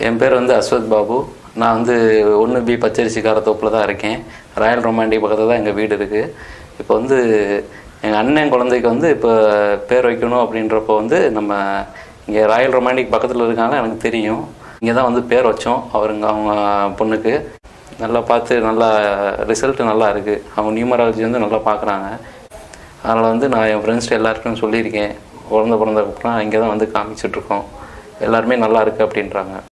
என் பேர் வந்து அஸ்வத் பாபு நான் வந்து ஒன்று பி பச்சரிசி காரத்தோப்பில் தான் இருக்கேன் ராயல் ரொமாண்டிக் பக்கத்தில் தான் எங்கள் வீடு இருக்குது இப்போ வந்து எங்கள் அண்ணன் குழந்தைக்கு வந்து இப்போ பேர் வைக்கணும் அப்படின்றப்போ வந்து நம்ம இங்கே ராயல் ரொமாண்டிக் பக்கத்தில் இருக்காங்க எனக்கு தெரியும் இங்கே தான் வந்து பேர் வச்சோம் அவருங்க அவங்க பொண்ணுக்கு நல்லா பார்த்து நல்லா ரிசல்ட் நல்லா இருக்குது அவங்க நியூமராலஜி வந்து நல்லா பார்க்குறாங்க அதனால் வந்து நான் என் ஃப்ரெண்ட்ஸ்ட்டு எல்லாருக்கும் சொல்லியிருக்கேன் குழந்த பிறந்ததுக்கப்புறம் இங்கே தான் வந்து காமிச்சிட்ருக்கோம் எல்லாருமே நல்லா இருக்குது அப்படின்றாங்க